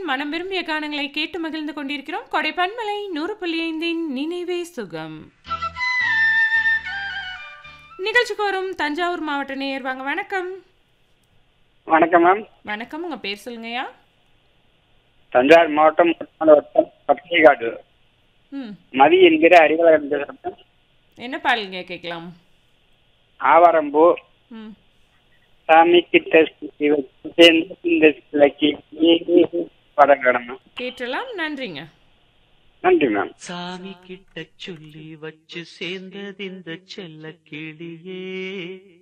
மனம் விரும்பிய கானங்களை கேட்டு மகிழ்ந்து கொண்டிருக்கிறோம் கொடை பன்மலை நூறு புள்ளி ஐந்தின் நினைவே சுகம் நிகழ்ச்சிக்கு வரும் தஞ்சாவூர் மாவட்ட நேயர் வாங்க வணக்கம் வணக்கம் மேம் வணக்கம் உங்க பேர் சொல்லுங்கய்யா தஞ்சாவூர் மாவட்டம் முத்தான வட்டம் பட்டிகைக்காடு ம் மதி என்கிற அறிவாளர் பேசுகிறேன் என்ன பாடலுங்க கேட்கலாம் ஆவாரம்பூ ம் சாமி கிட்ட சுத்தி வச்சு சேர்ந்து இந்த சிலைக்கு படம் மேம் கேட்டலாம் நன்றிங்க நன்றி மேம் சாமி கிட்ட சொல்லி வச்சு சேர்ந்தது இந்த செல்ல கிளியே